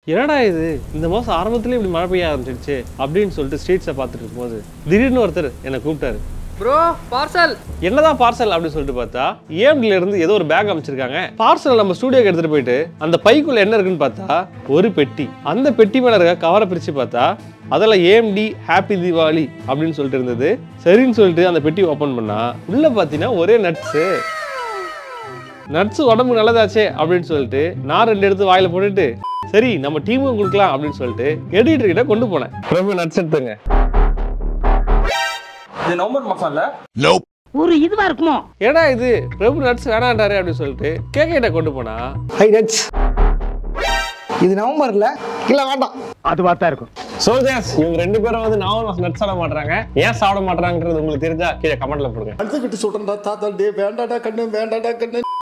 என்னடா இது இந்த மாதம் ஆரம்பத்துல இப்படி மழை பெய்ய ஆரம்பிச்சிடுச்சு அப்படின்னு சொல்லிட்டு ஸ்ட்ரீட்ஸை பார்த்துட்டு இருக்கும்போது திடீர்னு ஒருத்தர் என்னை கூப்பிட்டாரு ப்ரோ பார்சல் என்னதான் பார்சல் அப்படின்னு சொல்லிட்டு பார்த்தா ஏஎம்டில இருந்து ஏதோ ஒரு பேக் அமைச்சிருக்காங்க பார்சல் நம்ம ஸ்டூடியோக்கு எடுத்துட்டு போயிட்டு அந்த பைக்குள்ள என்ன இருக்குன்னு பார்த்தா ஒரு பெட்டி அந்த பெட்டி மேல இருக்க கவரை பிரிச்சு பார்த்தா அதில் ஏஎம்டி ஹாப்பி தீபாவளி அப்படின்னு சொல்லிட்டு இருந்தது சரின்னு சொல்லிட்டு அந்த பெட்டி ஓப்பன் பண்ணா உள்ள பார்த்தீங்கன்னா ஒரே நட்ஸு நட்ஸ் உடம்புக்கு நல்லதாச்சே அப்படின்னு சொல்லிட்டு நான் ரெண்டு எடுத்து வாயில போட்டுட்டு சரி நம்ம டீமும் கொடுக்கலாம் அப்படின்னு சொல்லிட்டு எடிட்டர் கிட்ட கொண்டு போனேன் பிரபு நட்ஸ் எடுத்துங்க இது நவம்பர் மாசம் இல்ல ஒரு இதுவா இருக்குமோ ஏடா இது பிரபு நட்ஸ் வேணாண்டாரு அப்படின்னு சொல்லிட்டு கேக்க கிட்ட கொண்டு போனா ஹை நட்ஸ் இது நவம்பர்ல இல்ல வேண்டாம் அதுவா தான் இருக்கும் சோல்ஜர்ஸ் இவங்க ரெண்டு பேரும் வந்து நவம்பர் நட்ஸ் சாப்பிட மாட்டாங்க ஏன் சாப்பிட மாட்டாங்கன்றது உங்களுக்கு தெரிஞ்சா கீழே கமெண்ட்ல போடுங்க அடுத்துக்கிட்டு சொல்றேன்டா தாத்தா டே வேண்டாடா கண்ணு வேண்டாடா கண்ணு